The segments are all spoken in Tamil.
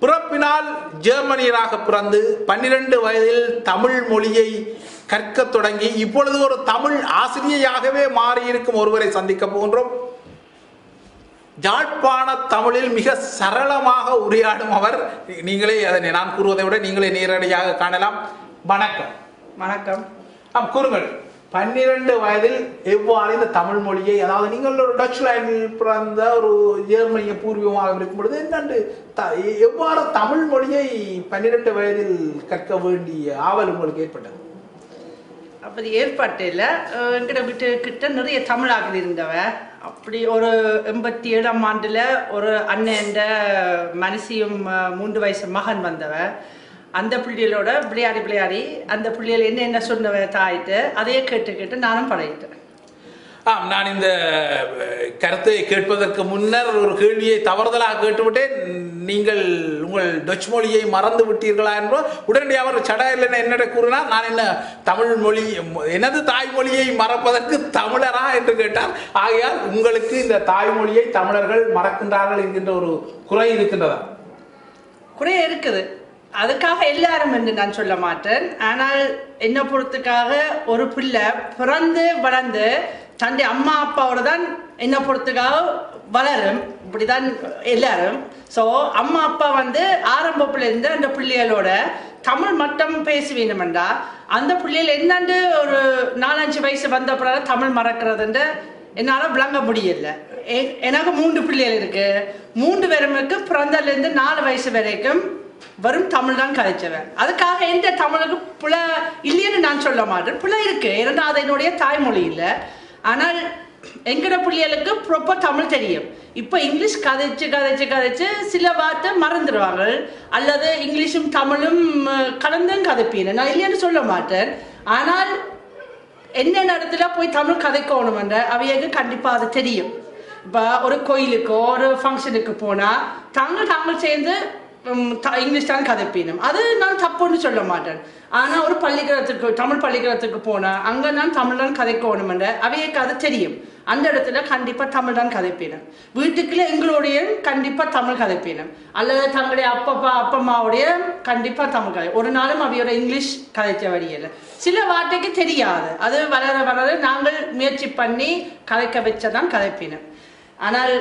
பிறப்பினால் ஜெர்மனியராக பிறந்து பன்னிரண்டு வயதில் தமிழ் மொழியை கற்கத் தொடங்கி இப்பொழுது ஒரு தமிழ் ஆசிரியையாகவே மாறியிருக்கும் ஒருவரை சந்திக்க போகின்றோம் யாழ்ப்பாண தமிழில் மிக சரளமாக உரையாடும் அவர் நீங்களே அதனை நான் கூறுவதை விட நீங்களே நேரடியாக காணலாம் வணக்கம் வணக்கம் ஆம் கூறுங்கள் பன்னிரண்டு வயதில் எவ்வாறு இந்த தமிழ் மொழியை அதாவது நீங்கள் ஒரு டச் லைனில் பிறந்த ஒரு ஜெர்மனிய பூர்வீகமாக இருக்கும் பொழுது என்னண்டு த- எவ்வாறு தமிழ் மொழியை பன்னிரண்டு வயதில் கற்க வேண்டிய ஆவல் உங்களுக்கு ஏற்பட்டது அப்படி ஏற்பாட்டில் எங்கிட்ட வீட்டு கிட்ட நிறைய தமிழாக்கள் இருந்தவ அப்படி ஒரு எண்பத்தி ஏழாம் ஆண்டுல ஒரு அண்ணன் மனசியும் அஹ், மூன்று வயசு மகன் வந்தவ அந்த பிள்ளைகளோட விளையாடி விளையாடி அந்த பிள்ளைகள் என்ன என்ன சொன்னவ தாயிட்டு அதையே கேட்டு கேட்டு நானும் பழகிட்டேன் ஆம் நான் இந்த அஹ், கருத்தை கேட்பதற்கு முன்னர் ஒரு கேள்வியை தவறுதலாக கேட்டுவிட்டேன் நீங்கள் உங்கள் டச் மொழியை மறந்து விட்டீர்களா என்போ உடனடியாக அவர் சடையில் என்ன கூறினார் நான் என்ன தமிழ் மொழி எனது தாய்மொழியை மறப்பதற்கு தமிழரா என்று கேட்டார் ஆகையால் உங்களுக்கு இந்த தாய்மொழியை தமிழர்கள் மறக்கின்றார்கள் என்கின்ற ஒரு குறை இருக்கின்றதா குறைய இருக்குது அதுக்காக எல்லாரும் என்று நான் சொல்ல மாட்டேன் ஆனால் என்ன பொறுத்துக்காக ஒரு பிள்ளை பிறந்து வளர்ந்து தன்னுடைய அம்மா அப்பாவோட தான் என்ன பொறுத்துக்காக வளரும் இப்படிதான் எல்லாரும் ஸோ அம்மா அப்பா வந்து ஆரம்பத்துல இருந்து அந்த பிள்ளைகளோட தமிழ் மட்டும் பேசி வேணுமெண்டா அந்த பிள்ளைகள் என்னண்டு ஒரு நாலஞ்சு வயசு வந்த பிறகு தமிழ் மறக்கிறதுன்ற என்னால் விளங்க முடியல எ- எனக்கு மூன்று பிள்ளைகள் இருக்கு மூன்று பேருமுக்கு பிறந்தலேருந்து நாலு வயசு வரைக்கும் வெறும் தமிழ் தான் கதைச்சவன் அதுக்காக எந்த தமிழுக்கு புல இல்லைன்னு நான் சொல்ல மாட்டேன் புல இருக்கு ஏன்னா அது என்னுடைய தாய்மொழி இல்லை ஆனால் எங்கட பிள்ளைகளுக்கு ப்ராப்பர் தமிழ் தெரியும் இப்போ இங்கிலீஷ் கதைச்சு கதைச்சு கதைச்சு சில வார்த்தை மறந்துடுவாங்க அல்லது இங்கிலீஷும் தமிழும் அஹ், கலந்தும் கதைப்பீங்க நான் இல்லைன்னு சொல்ல மாட்டேன் ஆனால் என்னென்ன இடத்துல போய் தமிழ் கதைக்கணுமென்ற அவையக்கு கண்டிப்பாக அது தெரியும் இப்போ ஒரு கோயிலுக்கோ ஒரு ஃபங்க்ஷனுக்கு போனால் தாங்கள் தாங்கள் சேர்ந்து ம், த- இங்கிலீஷ் தான் கதைப்பினும் அது நான் தப்புன்னு சொல்ல மாட்டேன் ஆனால் ஒரு பள்ளிக்கூடத்துக்கு தமிழ் பள்ளிக்கூடத்துக்கு போனால் அங்கே நான் தமிழ் தான் கதைக்கணுமென்ற அவையக்கு அது தெரியும் அந்த இடத்துல கண்டிப்பாக தமிழ் தான் கதைப்பினும் வீட்டுக்குள்ள எங்களுடைய கண்டிப்பாக தமிழ் கதைப்பினும் அல்லது தங்களுடைய அப்பப்பா அப்பம்மாவுடைய கண்டிப்பாக தமிழ் கதை ஒரு நாளும் அவையோட இங்கிலீஷ் கதைச்ச வழியில் சில வார்த்தைக்கு தெரியாது அது வளர வளர நாங்கள் முயற்சி பண்ணி கதைக்க வச்சதான் கதைப்பினோம் ஆனால்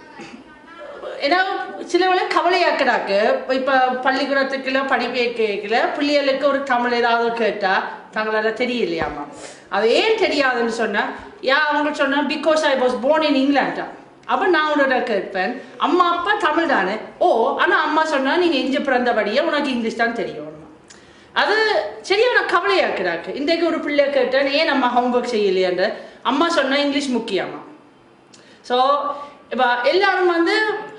ஏன்னா சில வேளை கவலையாக்குறாக்கு இப்போ பள்ளிக்கூடத்துக்குள்ள படிப்பு கேட்கல பிள்ளைகளுக்கு ஒரு தமிழ் ஏதாவது கேட்டா தங்களால தெரியலையாமா அது ஏன் தெரியாதுன்னு சொன்னா யா அவங்க சொன்னா because I was born in இங்கிலாண்டா அப்போ நான் உன்னோட கேட்பேன் அம்மா அப்பா தமிழ் தானே ஓ ஆனால் அம்மா சொன்னா நீங்க இஞ்சி பிறந்தபடியே உனக்கு இங்கிலீஷ் தான் தெரியும் அது சரியான கவலையாக்குறாக்கு இன்றைக்கு ஒரு பிள்ளை கேட்டேன் ஏன் நம்ம ஹோம்ஒர்க் செய்யலையான்ற அம்மா சொன்னா இங்கிலீஷ் முக்கியமா ஸோ இப்போ எல்லாரும் வந்து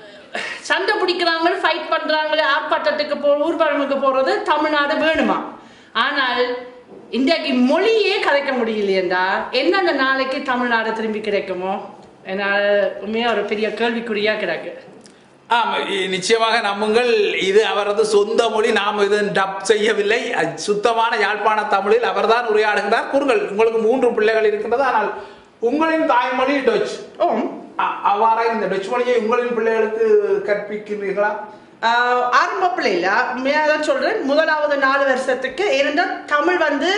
சண்டை பிடிக்கிறாங்க ஃபைட் பண்ணுறாங்க ஆர்ப்பாட்டத்துக்கு போ ஊர்வலமுக்கு போகிறது தமிழ்நாடு வேணுமா ஆனால் இன்றைக்கு மொழியே கதைக்க முடியலையேண்டா என்னென்ன நாளைக்கு தமிழ்நாடு திரும்பி கிடைக்குமோ என்னால் உண்மையாக ஒரு பெரிய கேள்விக்குறியாக கிடக்கு ஆம் இ- நிச்சயமாக நம்புங்கள் இது அவரது சொந்த மொழி நாம் இது டப் செய்யவில்லை அது சுத்தமான யாழ்ப்பாண தமிழில் அவர்தான் உரையாடுகின்றார் கூறுங்கள் உங்களுக்கு மூன்று பிள்ளைகள் இருக்கின்றது ஆனால் உங்களின் தாய்மொழி டச் ஓ அ- அவ்வாறாக இந்த டச் மொழியை உங்களின் பிள்ளைகளுக்கு கற்பிக்கின்றீர்களா ஆஹ் ஆரம்ப பிள்ளைல உண்மையாக தான் சொல்றேன் முதலாவது நாலு வருஷத்துக்கு ஏனென்றால் தமிழ் வந்து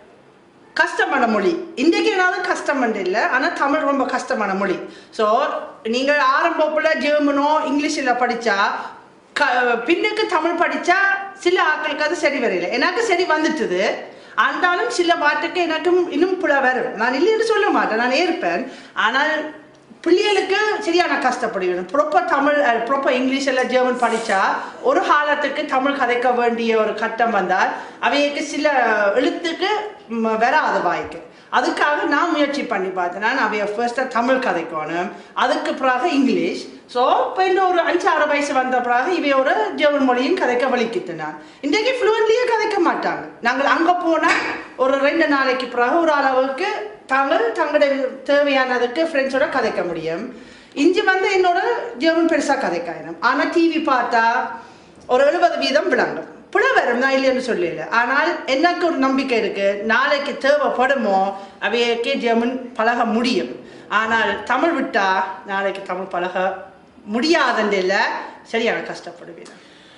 கஷ்டமான மொழி இன்றைக்கு ஏதாவது கஷ்டம் இல்லை ஆனால் தமிழ் ரொம்ப கஷ்டமான மொழி ஸோ நீங்கள் ஆரம்பத்தில் ஜெர்மனோ இங்கிலீஷில் படித்தா க பின்னுக்கு தமிழ் படித்தா சில ஆட்களுக்கு அது சரி வரையில எனக்கு சரி வந்துட்டுது ஆனாலும் சில பாட்டுக்கு எனக்கும் இன்னும் புல வரும் நான் இல்லைன்னு சொல்ல மாட்டேன் நான் ஏற்பேன் ஆனால் பிள்ளைகளுக்கு சரியான கஷ்டப்படுவேன் ப்ராப்பர் தமிழ் ப்ராப்பர் இங்கிலீஷ் எல்லாம் ஜெர்மன் படித்தா ஒரு காலத்துக்கு தமிழ் கதைக்க வேண்டிய ஒரு கட்டம் வந்தால் அவைக்கு சில எழுத்துக்கு ம், வராது வாய்க்கு அதுக்காக நான் முயற்சி பண்ணி பார்த்தேன் நான் அவைய ஃபர்ஸ்ட்டாக தமிழ் கதைக்கணும் அதுக்கு பிறகு இங்கிலீஷ் ஸோ இப்போ இன்னும் ஒரு அஞ்சு ஆறு வயசு வந்த பிறகு இவையோட ஜெர்மன் மொழியும் கதைக்க வலிக்கிட்டு நான் இன்றைக்கு ஃப்ளூவன்ட்லியே கதைக்க மாட்டாங்க நாங்கள் அங்கே போனால் ஒரு ரெண்டு நாளைக்கு பிறகு ஒரு அளவுக்கு தாங்கள் தங்களுடைய தேவையானதுக்கு ஃப்ரெண்ட்ஸோட கதைக்க முடியும் இஞ்சி வந்து என்னோட ஜெர்மன் பெருசாக கதைக்காயினும் ஆனால் டிவி பார்த்தா ஒரு எழுபது வீதம் விளங்கும் புல வரும் நான் இல்லைன்னு சொல்லல ஆனால் எனக்கு ஒரு நம்பிக்கை இருக்கு நாளைக்கு தேவைப்படுமோ அவையக்கே ஜெர்மன் பழக முடியும் ஆனால் தமிழ் விட்டா நாளைக்கு தமிழ் பழக முடியாதுன்னு இல்லை சரியான கஷ்டப்படுவேன்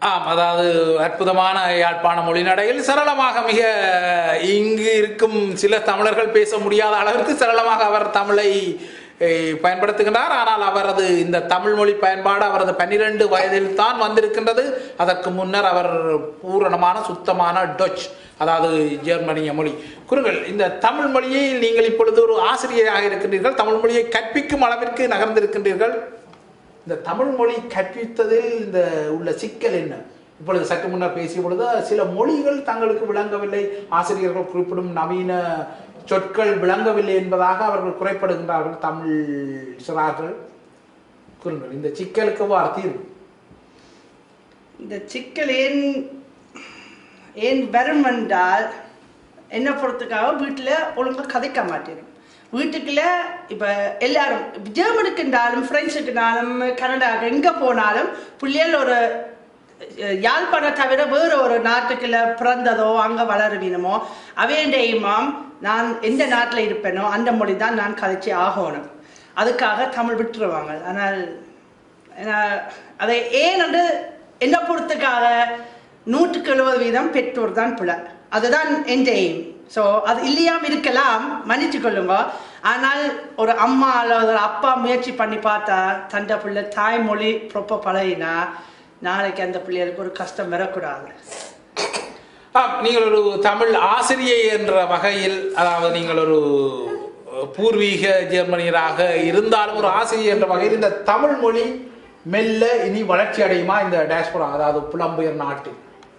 ஆம் அதாவது அற்புதமான யாழ்ப்பாண மொழிநடையில் சரளமாக மிக இங்கு இருக்கும் சில தமிழர்கள் பேச முடியாத அளவிற்கு சரளமாக அவர் தமிழை eh, பயன்படுத்துகின்றார் ஆனால் அவரது இந்த தமிழ் மொழி பயன்பாடு அவரது பன்னிரண்டு வயதில் தான் வந்திருக்கின்றது அதற்கு முன்னர் அவர் பூரணமான சுத்தமான டொச் அதாவது ஜெர்மனிய மொழி குருங்கள் இந்த தமிழ் மொழியை நீங்கள் இப்பொழுது ஒரு ஆசிரியராக இருக்கின்றீர்கள் தமிழ் மொழியை கற்பிக்கும் அளவிற்கு நகர்ந்திருக்கின்றீர்கள் இந்த தமிழ் மொழி கற்பித்ததில் இந்த உள்ள சிக்கல் என்ன இப்பொழுது சற்று முன்னர் பேசிய பொழுது சில மொழிகள் தங்களுக்கு விளங்கவில்லை ஆசிரியர்கள் குறிப்பிடும் நவீன சொற்கள் விளங்கவில்லை என்பதாக அவர்கள் குறைப்படுகின்றார்கள் தமிழ் சிறார்கள் கூறுங்கள் இந்த சிக்கலுக்கு எவ்வாறு தீர்வு இந்த சிக்கல் ஏன் ஏன் வரும் என்றால் என்ன பொறுத்துக்காக வீட்டில் ஒழுங்கா கதைக்க மாட்டேன் வீட்டுக்குள்ள இப்போ எல்லாரும் ஜெர்மனுக்குண்டாலும் ஃப்ரெண்ட்ஸுக்குனாலும் கனடாக்கு எங்கே போனாலும் பிள்ளைகள் ஒரு அஹ், யாழ்ப்பாணம் தவிர வேறு ஒரு நாட்டுக்குள்ள பிறந்ததோ அங்கே வளருவினமோ அவேண்டையுமாம் நான் எந்த நாட்டில் இருப்பேனோ அந்த மொழி தான் நான் கதைச்சி ஆகணும் அதுக்காக தமிழ் விட்டுருவாங்க ஆனால் ஏன்னா, அதை ஏன் வந்து என்ன பொறுத்துக்காக நூற்றுக்கு எழுபது வீதம் பெற்றோர் தான் பிள்ளை அதுதான் என் எய்ம் ஸோ அது இல்லையாம இருக்கலாம் மன்னிச்சு கொள்ளுங்க ஆனால் ஒரு அம்மா அல்லது ஒரு அப்பா முயற்சி பண்ணி பார்த்தா தண்டை பிள்ளை தாய்மொழி ப்ரொப்ப பழகினா நாளைக்கு அந்த பிள்ளைகளுக்கு ஒரு கஷ்டம் வரக்கூடாது ஆம், நீங்கள் ஒரு தமிழ் ஆசிரியை என்ற வகையில் அதாவது நீங்கள் ஒரு பூர்வீக ஜெர்மனியராக இருந்தாலும் ஒரு ஆசிரியர் என்ற வகையில் இந்த தமிழ் மொழி மெல்ல இனி வளர்ச்சி அடையுமா இந்த டேஷ்புரா அதாவது புலம்பெயர் நாட்டில்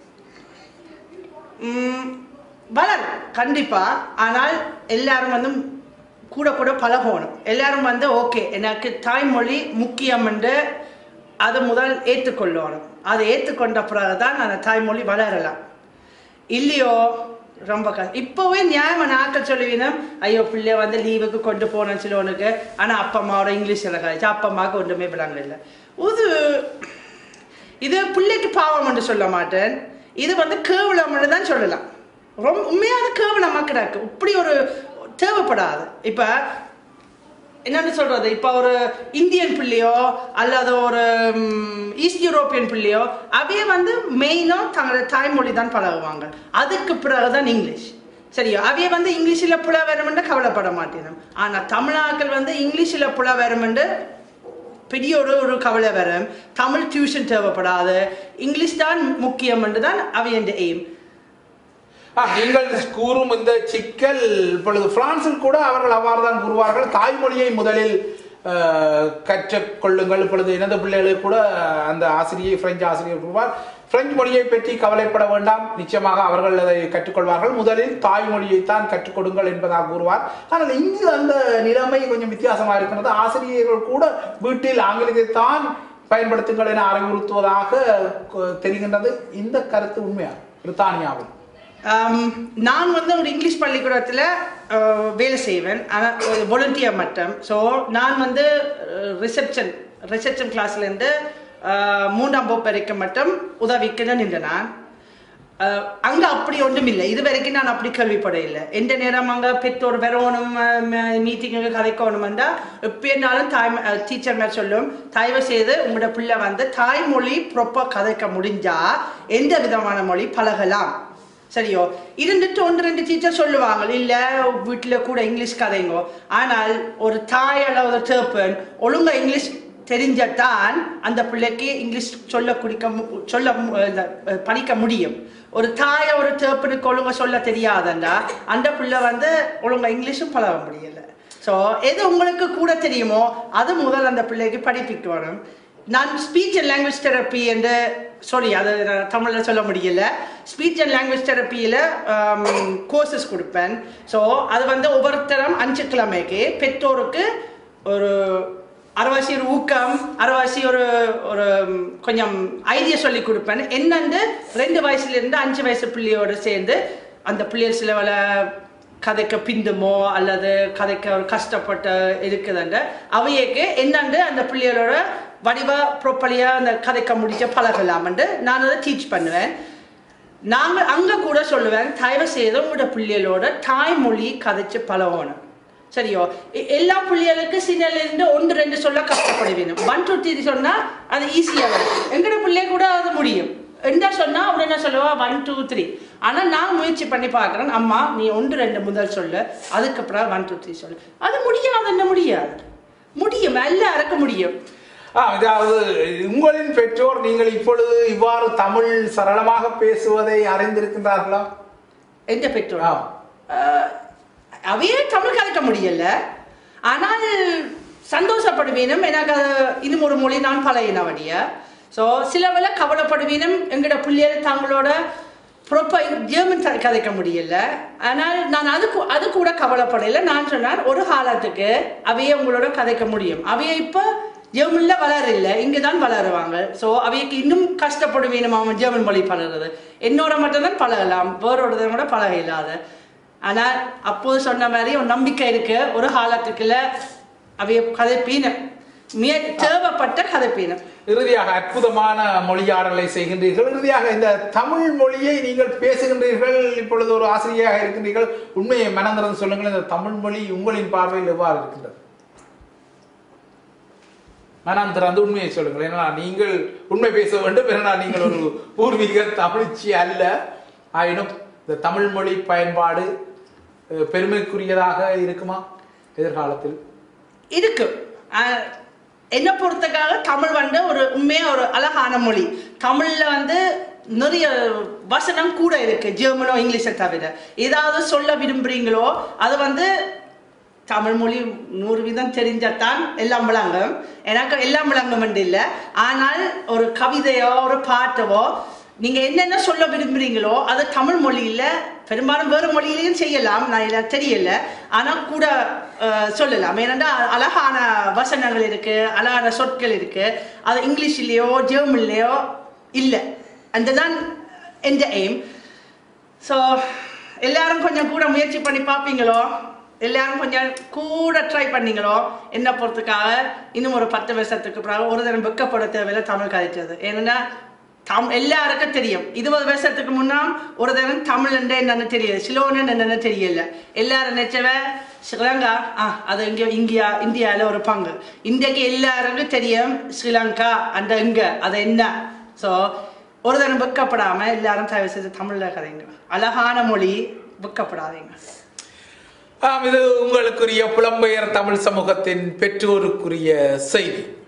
ம், வளரும் கண்டிப்பா ஆனால் எல்லாரும் வந்து கூட கூட பழகணும் எல்லாரும் வந்து ஓகே எனக்கு தாய்மொழி முக்கியம் என்று அதை முதல் ஏற்றுக்கொள்ளணும் அதை ஏற்றுக்கொண்ட பிறகுதான் அந்த தாய்மொழி வளரலாம் இல்லையோ ரொம்ப க இப்போவே நியாயமா நாட்கள் சொல்லுவீனும் ஐயோ பிள்ளைய வந்து லீவுக்கு கொண்டு போனேன் சிலோனுக்கு ஆனால் அப்பா அம்மாவோட இங்கிலீஷில் கழிச்சு அப்பா அம்மாவுக்கு ஒன்றுமே விளங்க இல்லை இது இது பிள்ளைக்கு பாவம் என்று சொல்ல மாட்டேன் இது வந்து கேவலம்னு தான் சொல்லலாம் ரொம்ப உண்மையான கேவலமா கிடக்கு இப்படி ஒரு தேவைப்படாது இப்போ என்னன்னு சொல்றது இப்போ ஒரு இந்தியன் பிள்ளையோ அல்லது ஒரு ம், ஈஸ்ட் யூரோப்பியன் பிள்ளையோ அவைய வந்து மெயினாக தங்களோட தாய்மொழி தான் பழகுவாங்க அதுக்கு பிறகுதான் இங்கிலீஷ் சரியா அவைய வந்து இங்கிலீஷில் புல வருமென்று கவலைப்பட மாட்டேனும் ஆனால் தமிழாக்கள் வந்து இங்கிலீஷில் புல வருமென்று பெரிய ஒரு ஒரு கவலை வரும் தமிழ் டியூஷன் தேவைப்படாது இங்கிலீஷ் தான் முக்கியம் என்று தான் அவையன் எய்ம் ஆ, நீங்கள் கூறும் இந்த சிக்கல் இப்பொழுது பிரான்சில் கூட அவர்கள் அவ்வாறு தான் கூறுவார்கள் தாய்மொழியை முதலில் அஹ், கற்றுக்கொள்ளுங்கள் இப்பொழுது எனது பிள்ளைகளுக்கு கூட அந்த ஆசிரியை பிரெஞ்சு ஆசிரியர் கூறுவார் பிரெஞ்சு மொழியை பற்றி கவலைப்பட வேண்டாம் நிச்சயமாக அவர்கள் அதை கற்றுக்கொள்வார்கள் முதலில் தாய்மொழியைத்தான் கற்றுக் கொடுங்கள் என்பதாக கூறுவார் ஆனால் இங்கு அந்த நிலைமை கொஞ்சம் வித்தியாசமாக இருக்கிறது ஆசிரியர்கள் கூட வீட்டில் ஆங்கிலத்தை தான் பயன்படுத்துங்கள் என அறிவுறுத்துவதாக கு- தெரிகின்றது இந்த கருத்து உண்மையா பிரித்தானியாவில் ஆம், நான் வந்து ஒரு இங்கிலீஷ் பள்ளிக்கூடத்தில் வேலை செய்வேன் ஆனால் volunteer மட்டும் ஸோ நான் வந்து ரிசப்ஷன் ரிசப்ஷன் கிளாஸ்லேருந்து மூன்றாம் வகுப்பு வரைக்கும் மட்டும் உதவிக்கு தான் நின்றேன் நான் அங்கே அப்படி ஒன்றும் இல்லை இது வரைக்கும் நான் அப்படி கேள்விப்பட இல்லை எந்த நேரம் அங்கே பெற்றோர் வரணும் மீட்டிங்கு கதைக்கணுமெண்டா எப்படினாலும் தாய் டீச்சர் மேல் சொல்லும் தயவு செய்து உங்களோட பிள்ளை வந்து தாய்மொழி ப்ராப்பர் கதைக்க முடிஞ்சா எந்த விதமான மொழி பழகலாம் சரியோ இருந்துட்டு ஒன்று ரெண்டு டீச்சர் சொல்லுவாங்க இல்லை வீட்டில் கூட இங்கிலீஷ் கதைங்கோ ஆனால் ஒரு தாய் அல்லது தேப்பன் ஒழுங்கா இங்கிலீஷ் தெரிஞ்சத்தான் அந்த பிள்ளைக்கு இங்கிலீஷ் சொல்ல குடிக்க மு- சொல்ல மு- இந்த, அஹ், படிக்க முடியும் ஒரு தாயை ஒரு தேப்பனுக்கு ஒழுங்கா சொல்ல தெரியாதண்டா அந்த பிள்ளை வந்து ஒழுங்கா இங்கிலீஷும் பழக முடியல ஸோ எது உங்களுக்கு கூட தெரியுமோ அது முதல் அந்த பிள்ளைக்கு படிப்பிக்கணும் நான் ஸ்பீச் அண்ட் லாங்குவேஜ் தெரப்பி என்று சாரி அது நான் தமிழில் சொல்ல முடியல ஸ்பீச் அண்ட் லாங்குவேஜ் தெரப்பியில் கோர்சஸ் கொடுப்பேன் ஸோ அது வந்து ஒவ்வொருத்தரும் அஞ்சு கிழமைக்கு பெற்றோருக்கு ஒரு அரைவாசி ஒரு ஊக்கம் அரைவாசி ஒரு ஒரு ம், கொஞ்சம் ஐடியா சொல்லி கொடுப்பேன் என்னண்டு ரெண்டு வயசுலேருந்து அஞ்சு வயசு பிள்ளையோடு சேர்ந்து அந்த பிள்ளைகள் சில வேலை கதைக்க பிந்துமோ அல்லது கதைக்க ஒரு கஷ்டப்பட்டு இருக்குதுண்டு அவையக்கு என்னண்டு அந்த பிள்ளைகளோட வடிவ ப்ராப்பர்லியா அந்த கதைக்க முடிச்ச பழகலாம்ண்டு நான் அதை டீச் பண்ணுவேன் நாங்கள் அங்கே கூட சொல்லுவேன் தயவு செய்து உங்களோட பிள்ளைகளோட தாய்மொழி கதைச்சு பழகணும் சரியோ எ- எல்லா பிள்ளைகளுக்கு சின்னலேருந்து ஒன்று ரெண்டு சொல்ல கஷ்டப்படுவேணும் ஒன் டூ த்ரீ சொன்னால் அது ஈஸியாக வரும் எங்களோட பிள்ளை கூட அது முடியும் என்ன சொன்னா அவர் என்ன சொல்லுவா ஒன் டூ த்ரீ ஆனா நான் முயற்சி பண்ணி பார்க்கறேன் அம்மா நீ ஒன்று ரெண்டு முதல் சொல்லு அதுக்கப்புறம் ஒன் டூ த்ரீ சொல்லு அது முடியாது என்ன முடியாது முடியும் எல்லாருக்கும் முடியும் ஆ, அதாவது உங்களின் பெற்றோர் நீங்கள் இப்பொழுது இவ்வாறு தமிழ் சரளமாக பேசுவதை அறிந்திருக்கின்றார்களா எந்த பெற்றோர் ஆ. அஹ், அவையே தமிழ் கலைக்க முடியல ஆனால் சந்தோஷப்படுவீனும் எனக்கு அது இன்னும் ஒரு மொழி நான் பழையினவடிய ஸோ சில வேளை கவலைப்படுவீனும் எங்களோட பிள்ளைகள் தங்களோட ப்ராப்பர் ஜெர்மன் க- கதைக்க முடியல ஆனால் நான் அது கூ- அது கூட கவலைப்படல நான் சொன்னார் ஒரு காலத்துக்கு அவையே உங்களோட கதைக்க முடியும் அவைய இப்போ ஜெர்மன்ல வளரல இங்கே தான் வளருவாங்க ஸோ அவைக்கு இன்னும் கஷ்டப்படுவீனும் அவன் ஜெர்மன் மொழி பழகுறது என்னோட மட்டும்தான் பழகலாம் வேறோட கூட பழக இல்லாத ஆனால் அப்போது சொன்ன மாதிரி ஒரு நம்பிக்கை இருக்கு ஒரு காலத்துக்குள்ள அவைய கதைப்பீன மிக தேவைப்பட்ட கதைப்பீன இறுதியாக அற்புதமான மொழியாடலை செய்கின்றீர்கள் இறுதியாக இந்த தமிழ் மொழியை நீங்கள் பேசுகின்றீர்கள் இப்பொழுது ஒரு ஆசிரியராக இருக்கின்றீர்கள் உண்மையை மனந்திறந்து சொல்லுங்கள் இந்த தமிழ் மொழி உங்களின் பார்வையில் எவ்வாறு இருக்கின்றது மனம் திறந்து உண்மையை சொல்லுங்கள் ஏன்னா நீங்கள் உண்மை பேச வேண்டும் ஏன்னா நீங்கள் ஒரு பூர்வீக தமிழ்ச்சி அல்ல ஆயினும் இந்த தமிழ் மொழி பயன்பாடு அஹ், பெருமைக்குரியதாக இருக்குமா எதிர்காலத்தில் இருக்கு ஆஹ் என்னை பொறுத்தக்காக தமிழ் வந்து ஒரு உண்மையா ஒரு அழகான மொழி தமிழ்ல வந்து நிறைய வசனம் கூட இருக்கு ஜெர்மனோ இங்கிலீஷை தவிர ஏதாவது சொல்ல விரும்புறீங்களோ அது வந்து தமிழ் மொழி நூறு வீதம் தெரிஞ்சத்தான் எல்லாம் விளங்கும் எனக்கு எல்லாம் விளங்கும் இல்லை ஆனால் ஒரு கவிதையோ ஒரு பாட்டவோ நீங்க என்னென்ன சொல்ல விரும்புறீங்களோ அது தமிழ் மொழியில பெரும்பாலும் வேறு மொழியிலையும் செய்யலாம் நான் எனக்கு தெரியல ஆனா கூட அஹ், சொல்லலாம் ஏனென்றா அழகான வசனங்கள் இருக்கு அழகான சொற்கள் இருக்கு அது இங்கிலீஷ்லயோ ஜெர்மன்லயோ இல்லை அந்த தான் எந்த எய்ம் ஸோ எல்லாரும் கொஞ்சம் கூட முயற்சி பண்ணி பார்ப்பீங்களோ எல்லாரும் கொஞ்சம் கூட ட்ரை பண்ணீங்களோ என்ன பொறுத்துக்காக இன்னும் ஒரு பத்து வருஷத்துக்கு பிறகு ஒரு தரம் வெக்கப்பட தேவையில்ல தமிழ் கதைச்சது ஏன்னா தம் எல்லாருக்கும் தெரியும் இருபது வருஷத்துக்கு முன்னாம் ஒரு தரம் தமிழ் என்ற என்னன்னு தெரியல சிலோன்னு என்னன்னு தெரியல எல்லாரும் நினைச்சவ ஸ்ரீலங்கா ஆ அது இங்கே இந்தியா இந்தியாவில் ஒரு பங்கு இன்றைக்கு எல்லாருக்கும் தெரியும் ஸ்ரீலங்கா அந்த இங்க அது என்ன ஸோ ஒரு தரம் வெக்கப்படாம எல்லாரும் தயவு செய்து தமிழ்ல கதைங்க அழகான மொழி வெக்கப்படாதீங்க ஆம் இது உங்களுக்குரிய புலம்பெயர் தமிழ் சமூகத்தின் பெற்றோருக்குரிய செய்தி